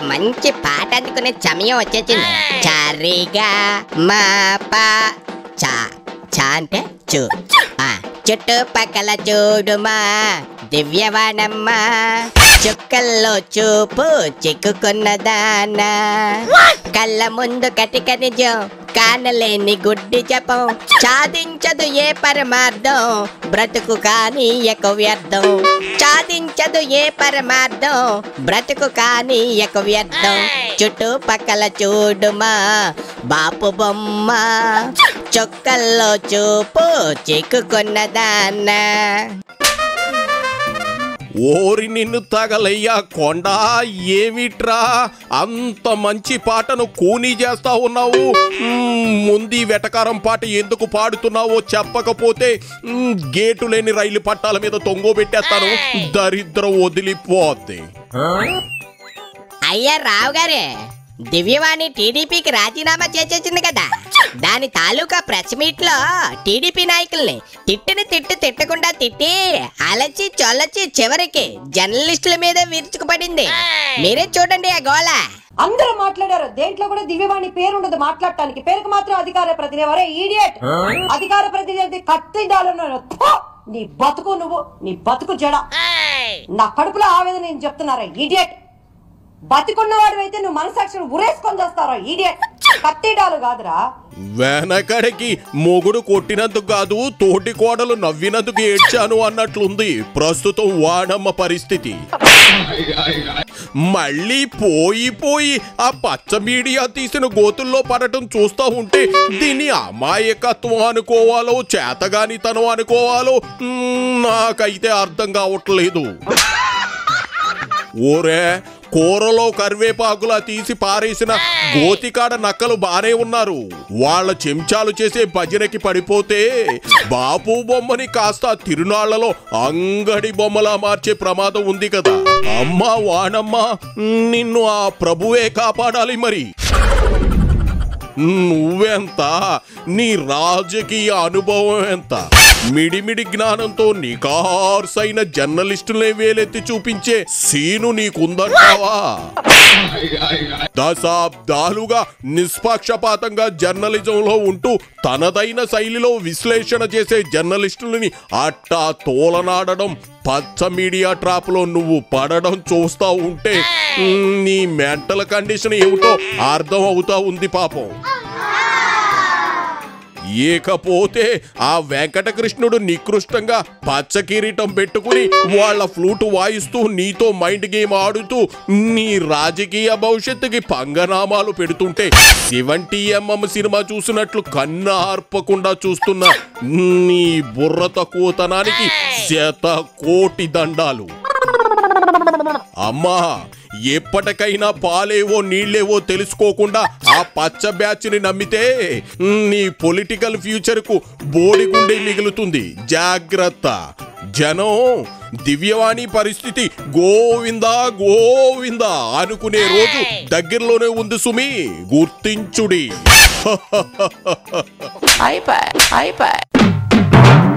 మంచి పాట అందుకునే సమయం వచ్చేసింది చారిగా మా పా చా చా అంటే చూ ఆ, చుట్టుపక్కల చూడుమా దివ్యవాణమ్మ చుక్కల్లో చూపు చిక్కుకున్నదానా కళ్ళ ముందు కటిక నిజం కానలేని గుడ్డి జపం సాధించదు ఏ పరమార్థం బ్రతుకు కానీ ఎక వ్యర్థం సాధించదు ఏ పరమార్థం బ్రతుకు కానీ ఎక వ్యర్థం చుట్టుపక్కల చూడుమా బాపు బొమ్మ చొక్కల్లో చూపు చిక్కుకున్నదానా ఓరి నిన్ను తగలయ్యా కొండ ఏమిట్రా అంత మంచి పాటను కూనీ చేస్తా ఉన్నావు మ్మ్, ముందు ఈ వెటకారం పాట ఎందుకు పాడుతున్నావో చెప్పకపోతే మ్మ్, గేటు లేని రైలు పట్టాల మీద తొంగోబెట్టేస్తాను దరిద్రం వదిలిపోద్ది అయ్యా రావు గారే దివ్యవాణి టీడీపీకి రాజీనామా చేసేసింది కదా దాని తాలూకా ప్రెస్ మీట్ లో టీడీపీ నాయకుల్ని తిట్టిని తిట్టు తిట్టకుండా తిట్టి అలచి చొలచి చివరికి జర్నలిస్టుల మీద విరుచుకుపడింది మీరే చూడండి ఆ గోళ అందరూ మాట్లాడారు దేంట్లో కూడా దివ్యవాణి పేరు ఉండదు మాట్లాడటానికి పేరుకు మాత్రం అధికార ప్రతినిధి వరే ఈడియట్ అధికార ప్రతినిధి కత్తిడాలు నీ బతుకు నువ్వు నీ బతుకు జడ నా కడుపులో ఆవేదన నేను చెప్తున్నారా ఈడియట్ బతికున్నవాడు అయితే నువ్వు మనసాక్షిని ఉరేసుకొని చేస్తారా ఈడియట్ కత్తిడాలు కాదురా వెనకడికి మొగుడు కొట్టినందుకు కాదు తోటి కోడలు నవ్వినందుకు ఏడ్చాను అన్నట్లుంది ప్రస్తుతం వాడమ్మ పరిస్థితి మళ్ళీ పోయి పోయి ఆ పచ్చ మీడియా తీసిన గోతుల్లో పడటం చూస్తా ఉంటే దీన్ని అమాయకత్వం అనుకోవాలో చేతగానితనం అనుకోవాలో మ్మ్, నాకైతే అర్థం కావట్లేదు ఓరే కూరలో కరివేపాకులా తీసి పారేసిన గోతికాడ నక్కలు బానే ఉన్నారు వాళ్ళ చెంచాలు చేసే భజనకి పడిపోతే బాపు బొమ్మని కాస్త తిరునాళ్లలో అంగడి బొమ్మలా మార్చే ప్రమాదం ఉంది కదా అమ్మా వానమ్మా నిన్ను ఆ ప్రభువే కాపాడాలి మరి నువ్వెంత నీ రాజకీయ అనుభవం ఎంత మిడిమిడి జ్ఞానంతో నికార్సైన జర్నలిస్టులే వేలెత్తి చూపించే సీను నీకుందంటావా దశాబ్దాలుగా నిష్పక్షపాతంగా జర్నలిజంలో ఉంటూ తనదైన శైలిలో విశ్లేషణ చేసే జర్నలిస్టులని అట్టా తోలనాడడం పచ్చ మీడియా ట్రాప్ లో నువ్వు పడడం చూస్తా ఉంటే మ్, నీ మెంటల్ కండిషన్ ఏమిటో అర్థం అవుతా ఉంది పాపం ఏకపోతే ఆ వెంకటకృష్ణుడు నికృష్టంగా పచ్చ కిరీటం పెట్టుకుని వాళ్ళ ఫ్లూట్ వాయిస్తూ నీతో మైండ్ గేమ్ ఆడుతూ నీ రాజకీయ భవిష్యత్తుకి పంగనామాలు పెడుతుంటే సెవెంటీ ఎంఎం సినిమా చూసినట్లు కన్ను ఆర్పకుండా చూస్తున్న నీ బుర్ర తక్కువతనానికి శత కోటి దండాలు అమ్మా ఎప్పటికైనా పాలేవో నీళ్ళేవో తెలుసుకోకుండా ఆ పచ్చ బ్యాచ్ ని నమ్మితే నీ పొలిటికల్ ఫ్యూచర్ కు బోడిగుండే మిగులుతుంది జాగ్రత్త జనం దివ్యవాణి పరిస్థితి గోవిందా గోవిందా అనుకునే రోజు దగ్గరలోనే ఉంది సుమి గుర్తించుడి అయిపోయి అయిపోయి